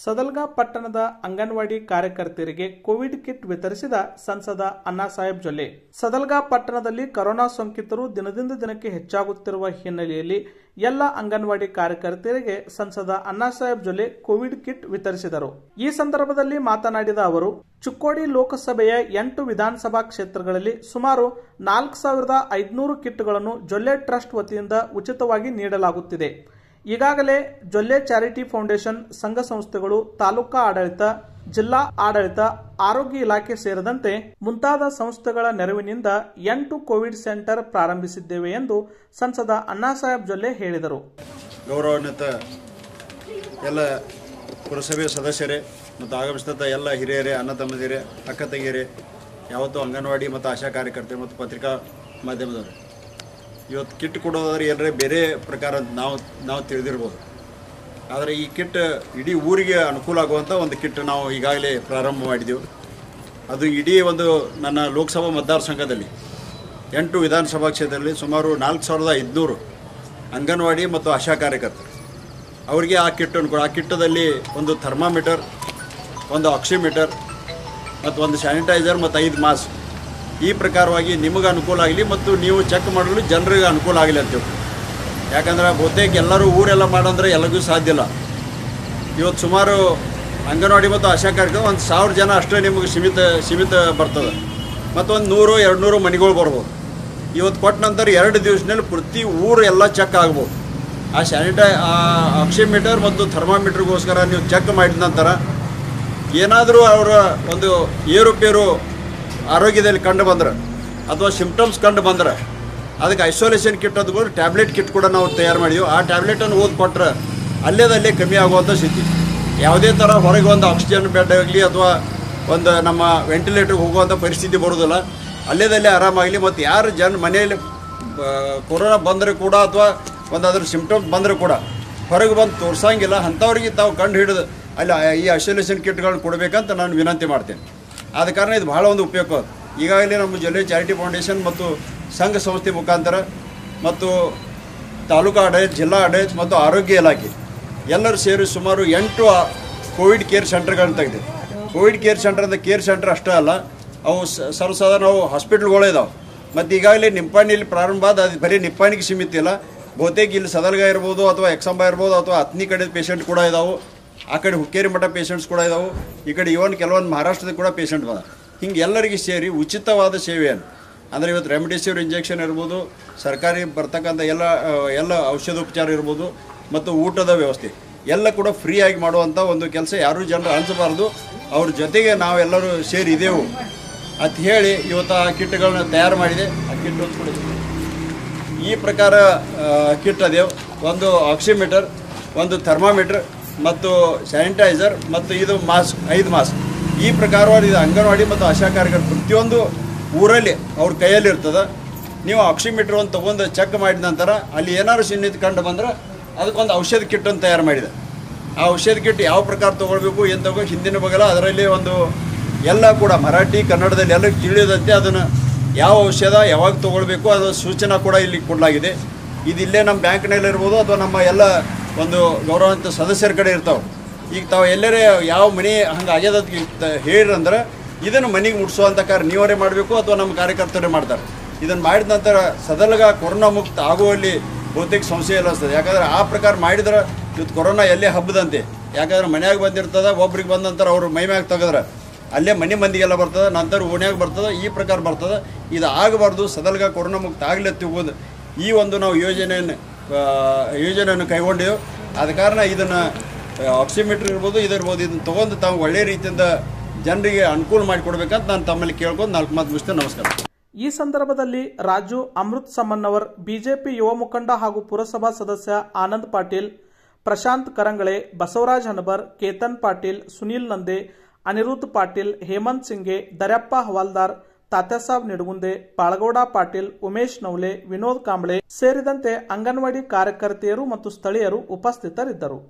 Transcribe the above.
ಸದಲ್ಗಾ ಪಟ್ಟಣದ ಅಂಗನವಾಡಿ ಕಾರ್ಯಕರ್ತೆಯರಿಗೆ Covid kit ವಿತರಿಸಿದ ಸಂಸದ ಅಣ್ಣಾಸಾಹೇಬ್ ಜೊಲ್ಲೆ ಸದಲ್ಗಾ ಪಟ್ಟಣದಲ್ಲಿ ಕೊರೋನಾ ಸೋಂಕಿತರು ದಿನದಿಂದ ದಿನಕ್ಕೆ ಹೆಚ್ಚಾಗುತ್ತಿರುವ ಹಿನ್ನೆಲೆಯಲ್ಲಿ ಎಲ್ಲ ಅಂಗನವಾಡಿ ಕಾರ್ಯಕರ್ತೆಯರಿಗೆ ಸಂಸದ ಅಣ್ಣಾಸಾಹೇಬ್ ಜೊಲ್ಲೆ ಕೋವಿಡ್ ಕಿಟ್ ವಿತರಿಸಿದರು ಈ ಸಂದರ್ಭದಲ್ಲಿ ಮಾತನಾಡಿದ ಅವರು ಚಿಕ್ಕೋಡಿ ಲೋಕಸಭೆಯ ಎಂಟು ವಿಧಾನಸಭಾ ಕ್ಷೇತ್ರಗಳಲ್ಲಿ ಸುಮಾರು ನಾಲ್ಕು ಸಾವಿರದ ಐದುನೂರು ಕಿಟ್ಗಳನ್ನು ಜೊಲ್ಲೆ ಟ್ರಸ್ಟ್ ವತಿಯಿಂದ ಉಚಿತವಾಗಿ ನೀಡಲಾಗುತ್ತಿದೆ ಈಗಾಗಲೇ ಜೊಲ್ಲೆ ಚಾರಿಟಿ ಫೌಂಡೇಶನ್ ಸಂಘ ಸಂಸ್ಥೆಗಳು ತಾಲೂಕಾ ಆಡಳಿತ ಜಿಲ್ಲಾ ಆಡಳಿತ ಆರೋಗ್ಯ ಇಲಾಖೆ ಸೇರಿದಂತೆ ಮುಂತಾದ ಸಂಸ್ಥೆಗಳ ನೆರವಿನಿಂದ ಎಂಟು ಕೋವಿಡ್ ಸೆಂಟರ್ ಪ್ರಾರಂಭಿಸಿದ್ದೇವೆ ಎಂದು ಸಂಸದ ಅಣ್ಣಾಸಾಹೇಬ್ ಜೊಲ್ಲೆ ಹೇಳಿದರು ಗೌರವಾನ್ವಿತ ಎಲ್ಲ ಪುರಸಭೆ ಸದಸ್ಯರೇ ಮತ್ತು ಆಗಮಿಸಿದಂಥ ಎಲ್ಲ ಹಿರಿಯರೇ ಅಣ್ಣ ತಮ್ಮದಿರೇ ಅಕ್ಕ ತಂಗಿಯರೇ ಯಾವತ್ತೂ ಅಂಗನವಾಡಿ ಮತ್ತು ಆಶಾ ಕಾರ್ಯಕರ್ತರು ಮತ್ತು ಪತ್ರಿಕಾ ಮಾಧ್ಯಮದವರು ಇವತ್ತು ಕಿಟ್ ಕೊಡೋದಾದ್ರೆ ಎಲ್ಲರೇ ಬೇರೆ ಪ್ರಕಾರ ಅಂತ ನಾವು ನಾವು ತಿಳಿದಿರ್ಬೋದು ಆದರೆ ಈ ಕಿಟ್ ಇಡೀ ಊರಿಗೆ ಅನುಕೂಲ ಆಗುವಂಥ ಒಂದು ಕಿಟ್ ನಾವು ಈಗಾಗಲೇ ಪ್ರಾರಂಭ ಮಾಡಿದೆವು ಅದು ಇಡೀ ಒಂದು ನನ್ನ ಲೋಕಸಭಾ ಮತದಾರ ಸಂಘದಲ್ಲಿ ಎಂಟು ವಿಧಾನಸಭಾ ಕ್ಷೇತ್ರದಲ್ಲಿ ಸುಮಾರು ನಾಲ್ಕು ಸಾವಿರದ ಐದುನೂರು ಅಂಗನವಾಡಿ ಮತ್ತು ಆಶಾ ಕಾರ್ಯಕರ್ತರು ಅವರಿಗೆ ಆ ಕಿಟ್ಟನ್ನು ಕೊಡ ಆ ಕಿಟ್ಟದಲ್ಲಿ ಒಂದು ಥರ್ಮಾಮೀಟರ್ ಒಂದು ಆಕ್ಸಿಮೀಟರ್ ಮತ್ತು ಒಂದು ಸ್ಯಾನಿಟೈಸರ್ ಮತ್ತು ಐದು ಮಾಸ್ಕ್ ಈ ಪ್ರಕಾರವಾಗಿ ನಿಮಗೆ ಅನುಕೂಲ ಆಗಲಿ ಮತ್ತು ನೀವು ಚೆಕ್ ಮಾಡಲು ಜನರಿಗೆ ಅನುಕೂಲ ಆಗಲಿ ಅಂತೇಳಿ ಯಾಕಂದ್ರೆ ಬಹುತೇಕ ಎಲ್ಲರೂ ಊರೆಲ್ಲ ಮಾಡಂದ್ರೆ ಎಲ್ಲರಿಗೂ ಸಾಧ್ಯ ಇಲ್ಲ ಇವತ್ತು ಸುಮಾರು ಅಂಗನವಾಡಿ ಮತ್ತು ಆಶಾ ಕಾರ್ಯಕ್ರಮ ಒಂದು ಸಾವಿರ ಜನ ಅಷ್ಟೇ ನಿಮಗೆ ಸೀಮಿತ ಸೀಮಿತ ಬರ್ತದೆ ಮತ್ತು ಒಂದು ನೂರು ಎರಡು ನೂರು ಮನೆಗಳು ಬರ್ಬೋದು ಇವತ್ತು ಕೊಟ್ಟ ನಂತರ ಎರಡು ದಿವಸದಲ್ಲಿ ಪ್ರತಿ ಊರು ಎಲ್ಲ ಚೆಕ್ ಆಗ್ಬೋದು ಆ ಸ್ಯಾನಿಟೈ ಆ ಆಕ್ಸಿಮೀಟರ್ ಮತ್ತು ಥರ್ಮಾಮೀಟರ್ಗೋಸ್ಕರ ನೀವು ಚೆಕ್ ಮಾಡಿದ ನಂತರ ಏನಾದರೂ ಅವರ ಒಂದು ಏರುಪೇರು ಆರೋಗ್ಯದಲ್ಲಿ ಕಂಡು ಬಂದ್ರೆ ಅಥವಾ ಸಿಂಪ್ಟಮ್ಸ್ ಕಂಡು ಬಂದ್ರೆ ಅದಕ್ಕೆ ಐಸೋಲೇಷನ್ ಕಿಟ್ ಅದು ಟ್ಯಾಬ್ಲೆಟ್ ಕಿಟ್ ಕೂಡ ನಾವು ತಯಾರು ಮಾಡಿದ್ವಿ ಆ ಟ್ಯಾಬ್ಲೆಟನ್ನು ಓದಿ ಕೊಟ್ಟರೆ ಅಲ್ಲೇದಲ್ಲೇ ಕಮ್ಮಿ ಆಗುವಂಥ ಸ್ಥಿತಿ ಯಾವುದೇ ಥರ ಹೊರಗೆ ಒಂದು ಆಕ್ಸಿಜನ್ ಬೆಡ್ ಆಗಲಿ ಅಥವಾ ಒಂದು ನಮ್ಮ ವೆಂಟಿಲೇಟರ್ಗೆ ಹೋಗುವಂಥ ಪರಿಸ್ಥಿತಿ ಬರೋದಿಲ್ಲ ಅಲ್ಲೇದಲ್ಲೇ ಆರಾಮಾಗಲಿ ಮತ್ತು ಯಾರು ಜನ ಮನೆಯಲ್ಲಿ ಆ, ಕೊರೋನಾ ಬಂದರೆ ಕೂಡ ಅಥವಾ ಒಂದು ಅದ್ರ ಸಿಂಪ್ಟಮ್ಸ್ ಬಂದರೆ ಕೂಡ ಹೊರಗೆ ಬಂದು ತೋರ್ಸಂಗಿಲ್ಲ ಅಂಥವ್ರಿಗೆ ತಾವು ಕಂಡು ಹಿಡಿದು ಅಲ್ಲಿ ಆ- ಈ ಐಸೋಲೇಷನ್ ಕಿಟ್ಗಳನ್ನ ಕೊಡಬೇಕಂತ ನಾನು ವಿನಂತಿ ಮಾಡ್ತೇನೆ ಆದ ಕಾರಣ ಇದು ಬಹಳ ಒಂದು ಉಪಯೋಗ ಈಗಾಗಲೇ ನಮ್ಮ ಜಿಲ್ಲೆ ಚಾರಿಟಿ ಫೌಂಡೇಶನ್ ಮತ್ತು ಸಂಘ ಸಂಸ್ಥೆ ಮುಖಾಂತರ ಮತ್ತು ತಾಲೂಕು ಆಡಳಿತ ಜಿಲ್ಲಾ ಆಡಳಿತ ಮತ್ತು ಆರೋಗ್ಯ ಇಲಾಖೆ ಎಲ್ಲರೂ ಸೇರಿ ಸುಮಾರು ಎಂಟು ಆ- ಕೋವಿಡ್ ಕೇರ್ ಸೆಂಟರ್ಗಳನ್ನ ತೆಗೆದಿದೆ ಕೋವಿಡ್ ಕೇರ್ ಸೆಂಟರ್ ಅಂತ ಕೇರ್ ಸೆಂಟರ್ ಅಷ್ಟೇ ಅಲ್ಲ ಅವು ಸ- ಸರ್ವಸಾಧಾರಣ ಅವು ಹಾಸ್ಪಿಟ್ಲ್ಗಳು ಇದಾವೆ ಮತ್ತು ಈಗಾಗಲೇ ನಿಪ್ಪಾಣಿಯಲ್ಲಿ ಪ್ರಾರಂಭ ಆದ ಅದು ಬರೀ ನಿಪ್ಪಾಣಿಗೆ ಸೀಮಿತ ಇಲ್ಲ ಬಹುತೇಕ ಇಲ್ಲಿ ಸದಲ್ಗ ಇರ್ಬೋದು ಅಥವಾ ಎಕ್ಸಂಬ ಇರ್ಬೋದು ಅಥವಾ ಹತ್ತನೇ ಕಡೆ ಪೇಷಂಟ್ ಕೂಡ ಇದಾವೆ ಆ ಕಡೆ ಹುಕ್ಕೇರಿ ಮಠ ಪೇಷಂಟ್ಸ್ ಕೂಡ ಇದಾವೆ ಈ ಕಡೆ ಇವನ್ ಕೆಲವೊಂದು ಮಹಾರಾಷ್ಟ್ರದ ಕೂಡ ಪೇಷಂಟ್ ಬಂದ ಹಿಂಗೆ ಎಲ್ಲರಿಗೆ ಸೇರಿ ಉಚಿತವಾದ ಸೇವೆಯನ್ನು ಅಂದರೆ ಇವತ್ತು ರೆಮಿಡಿಸಿವಿರ್ ಇಂಜೆಕ್ಷನ್ ಇರ್ಬೋದು ಸರ್ಕಾರಿ ಬರ್ತಕ್ಕಂಥ ಎಲ್ಲ ಆ, ಎಲ್ಲ ಔಷಧೋಪಚಾರ ಇರ್ಬೋದು ಮತ್ತು ಊಟದ ವ್ಯವಸ್ಥೆ ಎಲ್ಲ ಕೂಡ ಫ್ರೀಯಾಗಿ ಮಾಡುವಂಥ ಒಂದು ಕೆಲಸ ಯಾರೂ ಜನರು ಅನಿಸಬಾರ್ದು ಅವ್ರ ಜೊತೆಗೆ ನಾವೆಲ್ಲರೂ ಸೇರಿ ಇದೆವು ಅಂತ ಹೇಳಿ ಇವತ್ತು ಆ ಕಿಟ್ಗಳನ್ನ ತಯಾರು ಮಾಡಿದೆ ಆ ಕಿಟ್ ಒಂದು ಕೊಡಿ. ಈ ಪ್ರಕಾರ ಆ, ಕಿಟ್ ಅದೇವು ಒಂದು ಆಕ್ಸಿಮೀಟರ್ ಒಂದು ಥರ್ಮಾಮೀಟರ್ ಮತ್ತು ಸ್ಯಾನಿಟೈಸರ್ ಮತ್ತು ಇದು ಮಾಸ್ಕ್ ಐದು ಮಾಸ್ಕ್ ಈ ಪ್ರಕಾರವಾದ ಇದು ಅಂಗನವಾಡಿ ಮತ್ತು ಆಶಾ ಕಾರ್ಯಕರ್ತರು ಪ್ರತಿಯೊಂದು ಊರಲ್ಲಿ ಅವ್ರ ಕೈಯಲ್ಲಿ ಇರ್ತದೆ ನೀವು ಆಕ್ಸಿಮೀಟರ್ ಒಂದು ತೊಗೊಂಡು ಚೆಕ್ ಮಾಡಿದ ನಂತರ ಅಲ್ಲಿ ಏನಾದ್ರು ಸಿನ್ನಿತ್ ಕಂಡು ಬಂದ್ರೆ ಅದಕ್ಕೊಂದು ಔಷಧ ಕಿಟ್ ಅಂತ ತಯಾರು ಮಾಡಿದೆ ಆ ಔಷಧ ಕಿಟ್ ಯಾವ ಪ್ರಕಾರ ತೊಗೊಳ್ಬೇಕು ಏನು ತಗೋ ಹಿಂದಿನ ಬಗಲ ಅದರಲ್ಲಿ ಒಂದು ಎಲ್ಲ ಕೂಡ ಮರಾಠಿ ಕನ್ನಡದಲ್ಲಿ ಎಲ್ಲ ತಿಳಿಯದಂತೆ ಅದನ್ನು ಯಾವ ಔಷಧ ಯಾವಾಗ ತೊಗೊಳ್ಬೇಕು ಅದರ ಸೂಚನಾ ಕೂಡ ಇಲ್ಲಿ ಕೊಡಲಾಗಿದೆ ಇದು ಇಲ್ಲೇ ನಮ್ಮ ಬ್ಯಾಂಕ್ನಲ್ಲಿ ಇರ್ಬೋದು ಅಥವಾ ನಮ್ಮ ಎಲ್ಲ ಒಂದು ಗೌರವಾನ್ವಿತ ಸದಸ್ಯರ ಕಡೆ ಇರ್ತಾವೆ ಈಗ ತಾವು ಎಲ್ಲರೇ ಯಾವ ಮನೆ ಹಂಗೆ ಆಗ್ಯದ ಹೇಳಿರಂದ್ರೆ ಇದನ್ನು ಮನೆಗೆ ಮುಟ್ಸುವಂಥ ಕಾರ್ಯ ನೀವರೇ ಮಾಡಬೇಕು ಅಥವಾ ನಮ್ಮ ಕಾರ್ಯಕರ್ತರೇ ಮಾಡ್ತಾರೆ ಇದನ್ನು ಮಾಡಿದ ನಂತರ ಸದಲಗ ಕೊರೋನಾ ಮುಕ್ತ ಆಗುವಲ್ಲಿ ಬಹುತೇಕ ಸಂಶಯ ಇಲ್ಲ ಅನ್ಸ್ತದೆ ಯಾಕಂದ್ರೆ ಆ ಪ್ರಕಾರ ಮಾಡಿದ್ರೆ ಇವತ್ತು ಕೊರೋನಾ ಎಲ್ಲೇ ಹಬ್ಬದಂತೆ ಯಾಕಂದ್ರೆ ಮನ್ಯಾಗ ಬಂದಿರ್ತದ ಒಬ್ರಿಗೆ ಬಂದ ನಂತರ ಅವ್ರು ಮೈ ಮ್ಯಾಗ ತೆಗೆದ್ರೆ ಅಲ್ಲೇ ಮನೆ ಮಂದಿಗೆಲ್ಲ ಬರ್ತದೆ ನಂತರ ಓಣ್ಯಾಗ ಬರ್ತದೆ ಈ ಪ್ರಕಾರ ಬರ್ತದೆ ಇದು ಆಗಬಾರ್ದು ಸದಲ್ಗ ಕೊರೋನಾ ಮುಕ್ತ ಆಗಲಿ ತಿಳ್ಬೋದು ಈ ಒಂದು ನಾವು ಯೋಜನೆಯನ್ನು ಆ, ಯೋಜನೆಯನ್ನು ಕೈಗೊಂಡೆವು ಆದ ಕಾರಣ ಇದನ್ನು ಆಕ್ಸಿಮೀಟರ್ ಇರ್ಬೋದು ಇದಿರ್ಬೋದು ಇದನ್ನು ತೊಗೊಂಡು ತಾವು ಒಳ್ಳೆಯ ರೀತಿಯಿಂದ ಜನರಿಗೆ ಅನುಕೂಲ ಮಾಡಿಕೊಡ್ಬೇಕಂತ ನಾನು ತಮ್ಮಲ್ಲಿ ಕೇಳ್ಕೊಂಡು ನಾಲ್ಕು ಮಾತು ಮುಗಿಸ್ತೇನೆ ನಮಸ್ಕಾರ ಈ ಸಂದರ್ಭದಲ್ಲಿ ರಾಜು ಅಮೃತ್ ಸಮನ್ನವರ್ ಬಿಜೆಪಿ ಯುವ ಮುಖಂಡ ಹಾಗೂ ಪುರಸಭಾ ಸದಸ್ಯ ಆನಂದ್ ಪಾಟೀಲ್ ಪ್ರಶಾಂತ್ ಕರಂಗಳೆ ಬಸವರಾಜ್ ಹನಬರ್ ಕೇತನ್ ಪಾಟೀಲ್ ಸುನೀಲ್ ನಂದೆ ಅನಿರುದ್ಧ್ ಪಾಟೀಲ್ ಹೇಮಂತ್ ಸಿಂಗೆ ದರ್ಯಪ್ಪ ಹವಾಲ್ದಾರ್ ತಾತ್ಯಾಸಾಬ್ ನಿಡಗುಂದೆ ಬಾಳಗೌಡ ಪಾಟೀಲ್ ಉಮೇಶ್ ನವಲೆ ವಿನೋದ್ ಕಾಂಬ್ಳೆ ಸೇರಿದಂತೆ ಅಂಗನವಾಡಿ ಕಾರ್ಯಕರ್ತೆಯರು ಮತ್ತು ಸ್ಥಳೀಯರು ಉಪಸ್ಥಿತರಿದ್ದರು